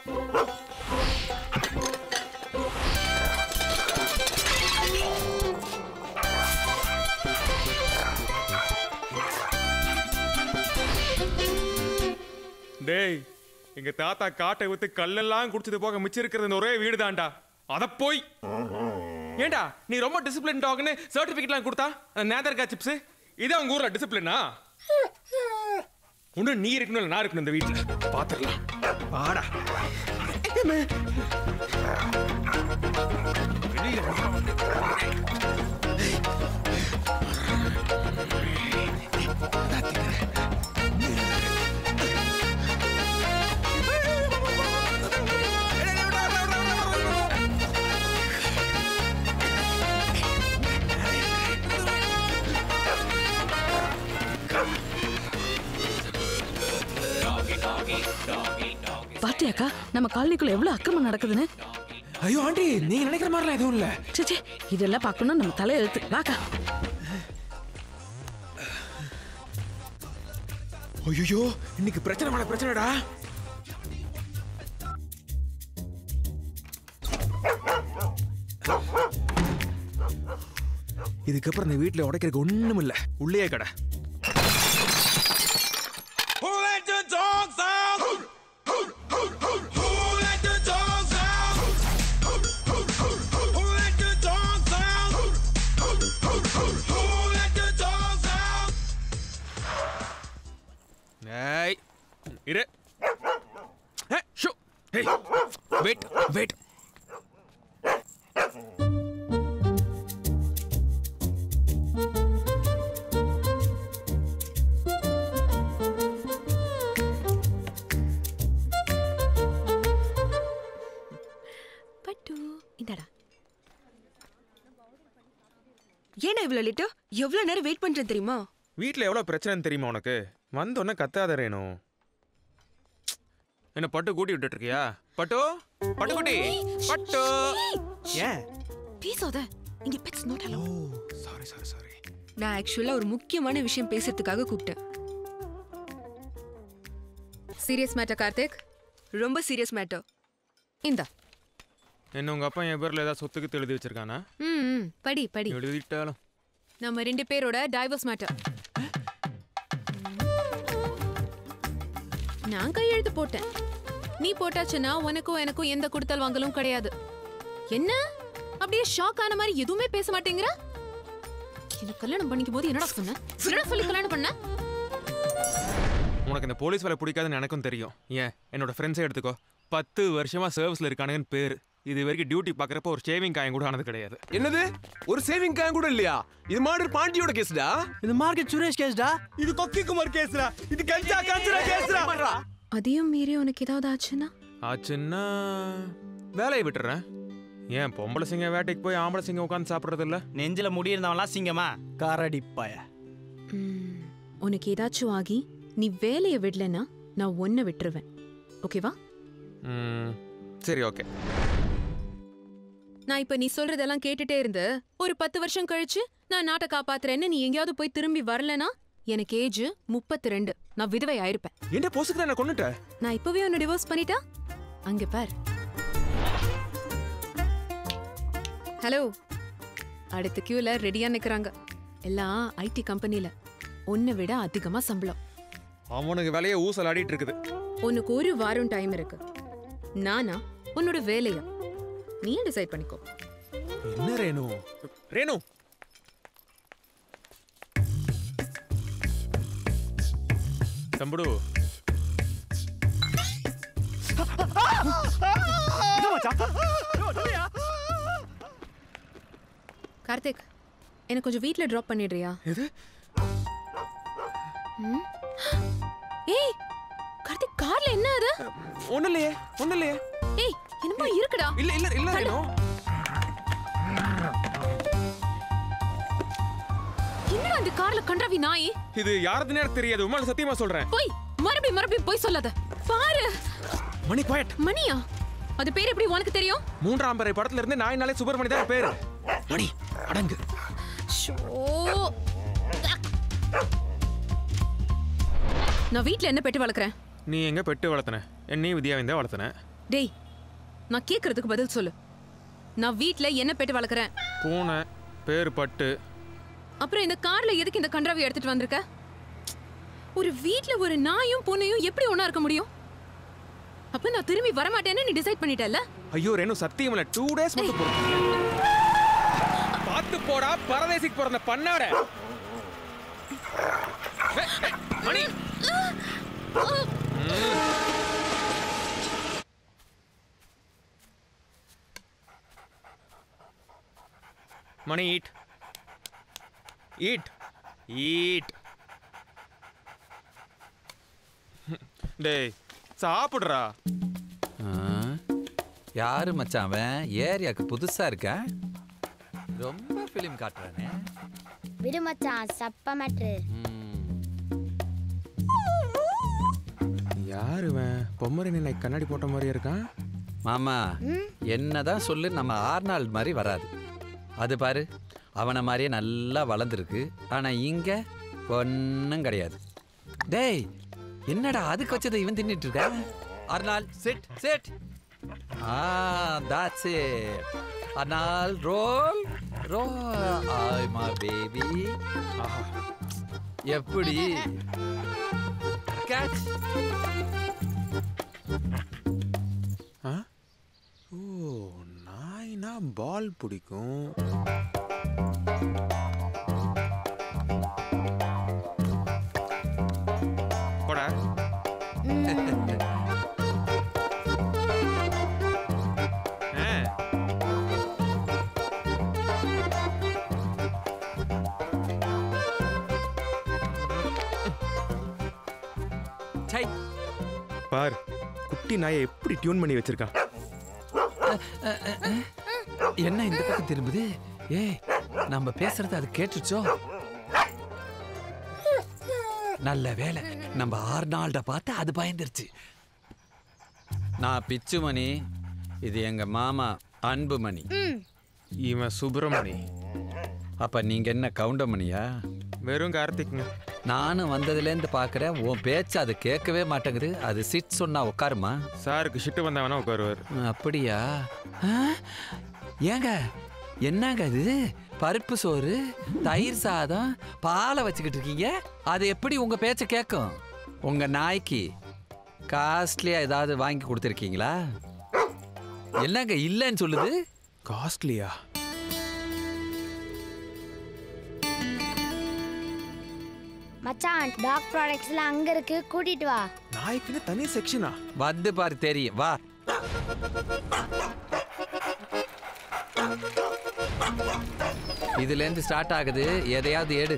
டேய் எங்க தாத்தா காட்டை வித்து கல்லெல்லாம் குடிச்சது போக மிச்சம் இருக்கிறது இந்த ஒரே வீடு தான்டா அத போய் ஏண்டா நீ ரொம்ப டிசிப்ளின் டாக்னு சர்டிபிகேட்லாம் கொடுத்தா அந்த நேதர்கா சிப்ஸ் இதே உங்க ஊர்ல டிசிப்ளினா ஒண்ணு நீ இருக்கணும் இல்ல நான் இருக்கணும் இந்த வீட்டுல பாத்துடலாம் வாடா வெளியில வா. பாத்தியாக்கா நம்ம காலனிக்குள்ள எவ்வளவு அக்கிரமம் நடக்குதுன்னு ஐயோ ஆண்டி நீங்க நினைக்கிற மாதிரிலாம் எதுவும் இல்ல சே இதெல்லாம் பார்க்கணும் நம்ம தலையெழுத்து வாக்கா ஐயோ இன்னைக்கு பிரச்சனை மேல பிரச்சனைடா இதுக்கப்புறம் இந்த வீட்டுல உடைக்கிறதுக்கு ஒண்ணும் இல்ல உள்ளே கடை Who let the dogs out? Who let the dogs out? Who let the dogs out? Who let the dogs out? ஏய் இரு ஏ ஷோ ஏய் வெயிட் வெயிட் பட்டு இந்தடா ஏன்னா இவ்வளோ லேட்டு எவ்வளோ நேரம் வெயிட் பண்ணுறேன் தெரியுமா வீட்ல எவ்வளவு பிரச்சனைன்னு தெரியுமா உனக்கு வந்த உடனே கத்தாத ரேணு என்ன பட்டு கூட்டி விட்டுட்டு இருக்கியா பட்டு பட்டுக்குட்டி பட்டு ஏன் பேசாத இங்க pets not allowed sorry sorry sorry நான் ஆக்சுவலாக ஒரு முக்கியமான விஷயம் பேசுறதுக்காக கூப்பிட்டேன் சீரியஸ் மேட்டர் கார்த்திக் ரொம்ப சீரியஸ் மேட்டர் இந்தா என்ன உங்க அப்பா என் பேர்ல ஏதாவது சொத்துக்கு எழுதி வச்சிருக்கானா ம் ம், படி படி எழுதிட்டாலும் நம்ம ரெண்டு பேரோட டைவர்ஸ் மேட்டர் நான் கையெழுத்து போட்டேன் நீ போட்டாச்சுன்னா உனக்கும் எனக்கும் எந்த கொடுத்தல் வாங்கலும் கிடையாது என்ன அப்படியே ஷாக் ஆன மாதிரி எதுவுமே பேச மாட்டேங்கிற எனக்கு கல்யாணம் பண்ணிக்கும் போது என்னடா சொன்ன என்னடா சொல்லி கல்யாணம் பண்ண உனக்கு இந்த போலீஸ் வேலை பிடிக்காதுன்னு எனக்கும் தெரியும் ஏன் என்னோட ஃப்ரெண்ட்ஸே எடுத்துக்கோ பத்து வருஷமா சர்வீஸ்ல இருக்கானுங்கன்னு பேர் இது வரைக்கும் டியூட்டி பார்க்குறப்ப ஒரு ஷேவிங் காயம் கூட ஆனது கிடையாது என்னது ஒரு சேவிங் கேங் கூட இல்லையா இது மாதிரி பாண்டியோட கேஸ்டா இது மார்க்கெட் சுரேஷ் கேஸ்டா இது கொக்கி குமார் கேஸ்ரா இது கஞ்சா கஞ்சரா கேஸ்ரா அதையும் மீறி உனக்கு ஏதாவது ஆச்சுன்னா ஆச்சுன்னா வேலையை விட்டுறேன் ஏன் பொம்பளை சிங்கம் வேட்டைக்கு போய் ஆம்பளை சிங்கம் உட்காந்து சாப்பிட்றது இல்ல நெஞ்சில முடி இருந்தவன்லாம் சிங்கமா காரடி பாய ம், உனக்கு ஏதாச்சும் ஆகி நீ வேலையை விடலன்னா நான் ஒன்ன விட்டுருவேன் ஓகேவா ம், சரி ஓகே நான் இப்ப நீ சொல்றதெல்லாம் கேட்டுட்டே இருந்து ஒரு பத்து வருஷம் கழிச்சு நான் நாட்டை காப்பாத்துறேன்னு நீ எங்கேயாவது போய் திரும்பி வரலனா எனக்கு ஏஜ் முப்பத்தி ரெண்டு நான் விதவை ஆயிருப்பேன் என்ன பொசுக்கு என்ன கொண்டுட்ட நான் இப்பவே உன்னை டிவோர்ஸ் பண்ணிட்டா அங்க பார் ஹலோ அடுத்த கியூல ரெடியா நிக்கறாங்க எல்லாம் ஐடி கம்பெனில உன்னை விட அதிகமா சம்பளம் அவனுக்கு வேலையை ஊசல் ஆடிட்டு இருக்குது உனக்கு ஒரு வாரம் டைம் இருக்கு நானா உன்னோட வேலையா நீ டிசைட் பண்ணிக்கோ என்ன ரேணு ரேணு தம்புடு கார்த்திக் எனக்கு கொஞ்சம் வீட்ல டிராப் பண்ணிடுறியா எது ம்? ஏய் கார்த்திக் கார்ல என்ன அது ஒண்ணு இல்லையே ஒண்ணு இல்லையே ஏய் என்னமோ இருக்குடா இல்ல இல்ல இல்ல தள்ளு. ரேணு என்னடா அந்த கார்ல கண்டவி நாய் இது யாருதுன்னு எனக்கு தெரியாது உமால சத்தியமா சொல்றேன் போய் மறுபடியும் மறுபடியும் போய் சொல்லாத பாரு மணி குவாய்ட் மணியா அது பேர் எப்படி உனக்கு தெரியும் மூன்றாம் பிறை படத்துல இருந்து நாய் நாளே சுப்பிரமணி தான் பேரு மணி அடங்கு ஷோ நான் வீட்ல என்ன பெட்டு வளர்க்குறேன் நீ எங்க பெட்டு வளர்த்தன என்னையும் வித்யாவையும் தான் வளர்த்தன டேய் நான் கேக்குறதுக்கு பதில் சொல்லு நான் வீட்ல என்ன பெட்டு வளர்க்குறேன் பூனை பேர் பட்டு அப்புறம் இந்த கார்ல எதுக்கு இந்த கன்றாவை எடுத்துட்டு வந்திருக்க ஒரு வீட்ல ஒரு நாயும் பூனையும் எப்படி ஒண்ணா இருக்க முடியும் அப்ப நான் திரும்பி வர மாட்டேன்னு நீ டிசைட் பண்ணிட்டல்ல ஐயோ ரேணு சத்தியம் இல்ல டூ டேஸ் மட்டும் போறோம் பார்த்து போடா பரதேசிக்கு பிறந்த பண்ணாட ஏய், ஏய், Mani Mani eat eat eat டேய் சாப்பிடுறா ஆ, யாரு மச்சான் அவன் ஏரியாக்கு புதுசா இருக்க ரொம்ப ஃபிலிம் காட்டுறானே விடு மச்சான் சப்ப மேட்ரு யாரு இவன் பொம்மரை நினை கண்ணாடி போட்ட மாதிரி இருக்கான் மாமா என்னதான் சொல்லு நம்ம ஆர்னால்ட் மாதிரி வராது அது பாரு அவனை மாதிரியே நல்லா வளர்ந்துருக்கு ஆனா இங்க ஒன்றும் கிடையாது டேய் என்னடா அதுக்கு வச்சதை இவன் தின்னுட்டு இருக்க அர்னால் சிட் சிட் ஆ that's it Arnold roll roll ஐ மை பேபி எப்படி கேட்ச் ஆ? ஓ நாய்னா பால் பிடிக்கும் போடா ஆ. சை பார் குட்டி நாயை எப்படி டியூன் பண்ணி வச்சிருக்கான் என்ன இந்த பக்கம் திரும்புது ஏய் நம்ம பேசுறது அது கேட்டுச்சோ நல்ல வேலை நம்ம ஆர்னால்ட பார்த்து அது பயந்துருச்சு நான் பிச்சுமணி இது எங்க மாமா அன்புமணி இவன் சுப்பிரமணி அப்ப நீங்க என்ன கவுண்டமணியா வெறும் கார்த்திக்ங்க நானும் வந்ததுலேருந்து பார்க்குறேன் உன் பேச்சு அது கேட்கவே மாட்டேங்குது அது சிட் சொன்னா உட்காருமா சாருக்கு ஷிட்டு வந்தா வேணா உட்காருவார் அப்படியா ஆ? ஏங்க என்னங்க இது பருப்பு சோறு தயிர் சாதம் பாலை வச்சுக்கிட்டு இருக்கீங்க அது எப்படி உங்க பேச்ச கேட்கும் உங்க நாய்க்கு காஸ்ட்லியா ஏதாவது வாங்கி கொடுத்துருக்கீங்களா என்னங்க இல்லைன்னு சொல்லுது காஸ்ட்லியா மச்சான் டாக் ப்ராடக்ட்ஸ்லாம் அங்க இருக்கு கூட்டிட்டு வா நாய்க்குன்னு தனி செக்ஷனா வந்து பாரு தெரியும் வா இதுலேருந்து ஸ்டார்ட் ஆகுது எதையாவது எடு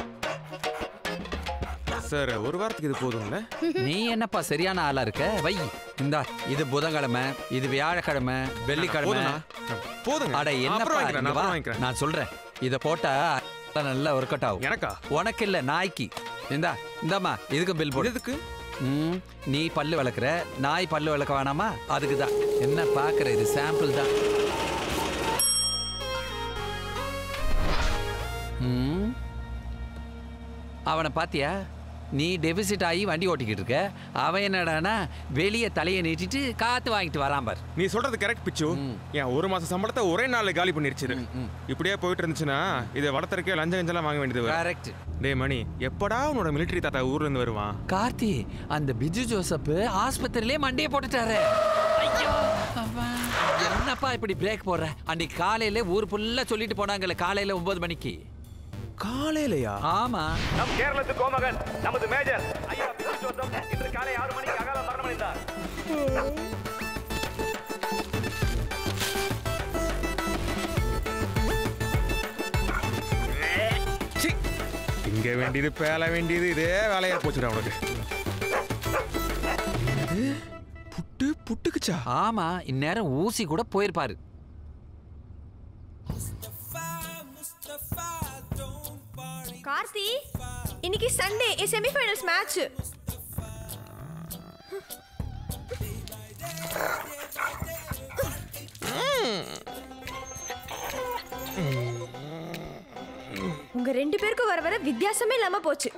சார் ஒரு வாரத்துக்கு இது போதும்ல நீ என்னப்பா சரியான ஆளா இருக்க வை இந்தா இது புதன்கிழமை இது வியாழக்கிழமை வெள்ளிக்கிழமை போதும்ண்ணா. போதுங்க அட அப்புறம் என்னப்பா வாங்கிக்கிறேன், இங்க நான் வா. அப்புறம் வாங்கிக்கிறேன். நான் சொல்றேன் இத போட்டா நல்லா ஒர்க் அவுட் ஆகும் எனக்கா உனக்கு இல்ல நாய்க்கு இந்தா இந்தாம்மா இதுக்கு பில் போடு எதுக்கு ம், நீ பல்லு விளக்குற நாய் பல்லு விளக்க வேணாமா அதுக்கு தான் என்ன பாக்குற இது சாம்பிள் தான் ம். அவனை பாத்தியா நீ டெபிசிட் ஆகி வண்டி ஓட்டிக்கிட்டு இருக்க அவன் என்னடானா வெளியே தலையை நீட்டிட்டு காத்து வாங்கிட்டு வரான் பார் நீ சொல்றது கரெக்ட் பிச்சு என் ஒரு மாச சம்பளத்தை ஒரே நாள்ல காலி பண்ணிருச்சு இப்படியே போயிட்டு இருந்துச்சுன்னா இதை வளர்த்துறக்கே லஞ்ச கஞ்செல்லாம் வாங்க வேண்டியது வரும். கரெக்ட் டேய் மணி எப்படா உன்னோட மிலிட்டரி தாத்தா ஊர்ல இருந்து வருவான் கார்த்தி அந்த பிஜு ஜோசப் ஆஸ்பத்திரியிலே மண்டையை போட்டுட்டாரு ஐயோ அப்பா. என்னப்பா இப்படி பிரேக் போடுற அன்னைக்கு காலையில ஊர் ஃபுல்லா சொல்லிட்டு போனாங்கல்ல காலையில ஒன்பது மணிக்கு காலையிலயா ஆமா நம் கேரளத்து கோமகன் நமது மேஜர் ஐயா பிச்சு ஜோசப் இன்று காலை ஆறு மணிக்கு அகால மரணமடைந்தார் சி இங்க வேண்டியது பேல வேண்டியது இதே வேலையா போச்சுடா உனக்கு என்னது? புட்டு புட்டுக்குச்சா ஆமா இந்நேரம் ஊசி கூட போயிருப்பாரு கார்த்தி இன்னைக்கு சண்டே செமிஃபைனல்ஸ் மேட்ச் உங்க ரெண்டு பேருக்கும் வர வர வித்தியாசமே இல்லாம போச்சு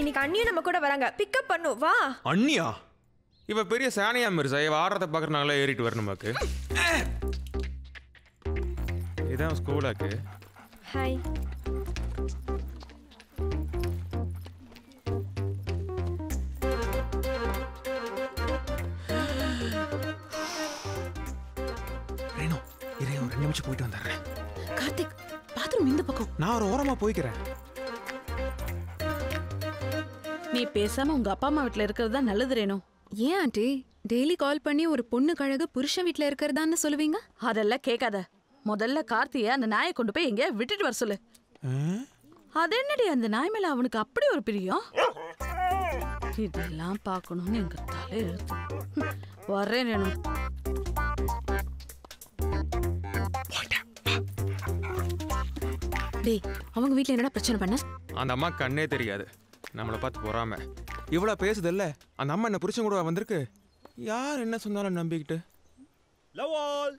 இன்னைக்கு அண்ணியும் நம்ம கூட வராங்க பிக்கப் பண்ணும் வா அண்ணியா இவ பெரிய சானியா மிர்சா இவ ஆடுறத பார்க்குற நாங்களே ஏறிட்டு வரணுமாக்கு இதான் ஸ்கூலாக்கு ஹாய் ரேணு இரு ஒரு ரெண்டு நிமிஷம் போயிட்டு வந்துடுறேன் கார்த்திக் பாத்ரூம் இந்த பக்கம் நான் ஒரு ஓரமா போய்க்கிறேன் நீ பேசாம உங்க அப்பா அம்மா வீட்டுல இருக்கிறது தான் நல்லது ரேணு ஏன் ஆண்டி டெய்லி கால் பண்ணி ஒரு பொண்ணு கழகு புருஷன் வீட்ல இருக்கிறதான்னு சொல்லுவீங்க அதெல்லாம் கேட்காத முதல்ல கார்த்திய அந்த நாயை கொண்டு போய் எங்கேயா விட்டுட்டு வர சொல்லு அது என்னடி அந்த நாய் மேல அவனுக்கு அப்படி ஒரு பிரியம் இதெல்லாம் பார்க்கணும்னு எங்க தலை எழுத்து ஹம், வர்றேன் ரேணு டேய் அவங்க வீட்ல என்னடா பிரச்சனை பண்ண அந்த அம்மா கண்ணே தெரியாது நம்மளை பார்த்து பொறாம இவ்வளோ பேசுதல்ல அந்த அம்மா என்ன புருஷன் கூட வந்திருக்கு யார் என்ன சொன்னாலும் நம்பிக்கிட்டு லவ் ஆல்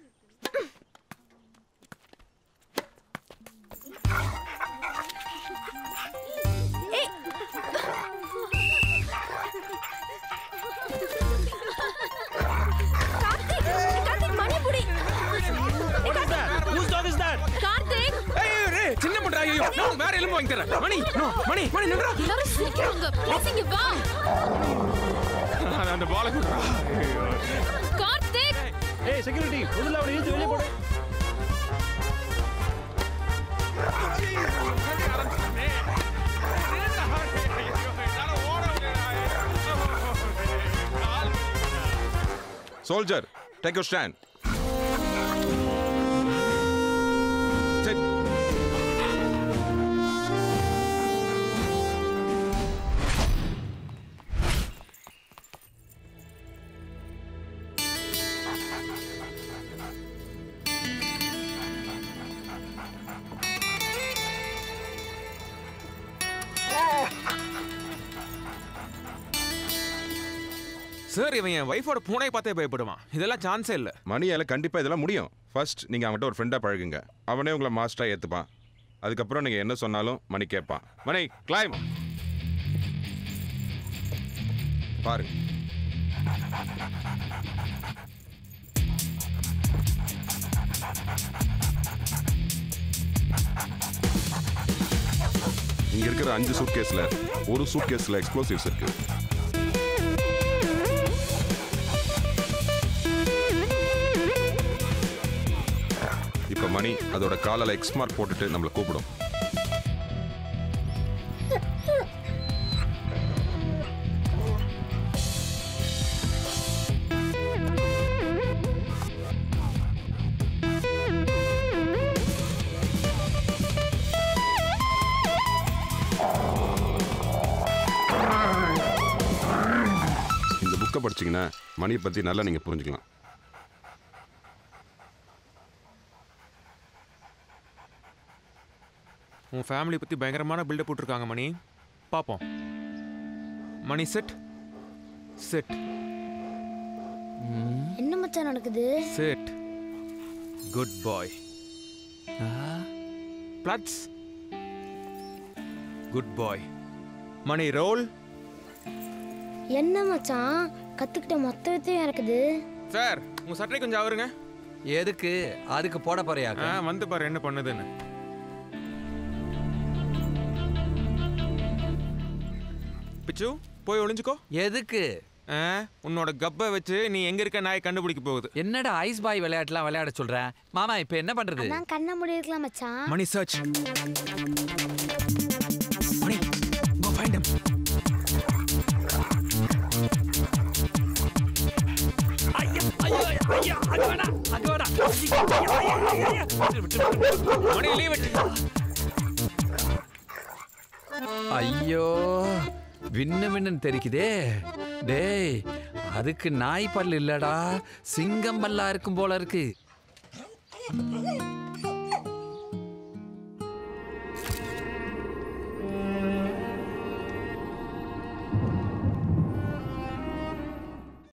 கார்த்திக் மணி புடி Whose dog is that? Karthik ஏய், ஏய், ஏய், சின்ன பண்றா ஐயோ நான் வேற எலும்பு வாங்கி தரேன் மணி நோ மணி மணி நின்றா எல்லாரும் சிரிக்கிறாங்க ப்ளீஸ் இங்க வா அந்த பால குடுறா கார்த்திக் Hey, security, முதல்ல அவனை இழுத்து வெளியே போடு Soldier, take your stand. Sit. Sir இவன் என் ஒய்ஃபோட பூனை பார்த்தே பயப்படுவான் இதெல்லாம் சான்ஸே இல்லை மணியால கண்டிப்பா இதெல்லாம் முடியும் ஃபர்ஸ்ட் நீங்க அவன்கிட்ட ஒரு ஃப்ரெண்டா பழகுங்க அவனே உங்களை மாஸ்டரா ஏத்துப்பான் அதுக்கப்புறம் நீங்க என்ன சொன்னாலும் மணி கேட்பான் மணி கிளைம் பாரு இங்க இருக்கிற அஞ்சு சூட் கேஸ்ல ஒரு சூட் கேஸ்ல எக்ஸ்ப்ளோசிவ்ஸ் இருக்கு இப்ப மணி அதோட காலால எக்ஸ் மார்க் போட்டுட்டு நம்மளை கூப்பிடும் இந்த புக்கை படிச்சீங்கன்னா மணியை பத்தி நல்லா நீங்க புரிஞ்சுக்கலாம் உன் ஃபேமிலி பற்றி பயங்கரமான பில்டப் போட்டிருக்காங்க மணி பார்ப்போம் மணி செட் செட் என்ன மச்சான் நடக்குது செட் குட் பாய் பிளட்ஸ் குட் பாய் மணி ரோல் என்ன மச்சான் கத்துக்கிட்ட மொத்த வித்தையும் இருக்குது சார் உங்க சட்டை கொஞ்சம் அவருங்க எதுக்கு அதுக்கு போட போறியா ஆ வந்து பாரு என்ன பண்ணுதுன்னு பிச்சு போய் ஒளிஞ்சுக்கோ எதுக்கு ஆ, உன்னோட கப்பை வச்சு நீ எங்க இருக்க நாய் கண்டுபிடிக்க போகுது என்னடா ஐஸ் பாய் விளையாட்டுலாம் விளையாட சொல்ற மாமா இப்ப என்ன பண்றது நான் கண்ணை மூடி இருக்கலாம் மச்சான் Mani search Mani go find him Mani leave it ஐயோ விண்ணு விண்ணுன்னு தெரிக்குதே டேய் அதுக்கு நாய் பல் இல்லடா சிங்கம் பல்லா இருக்கும் போல இருக்கு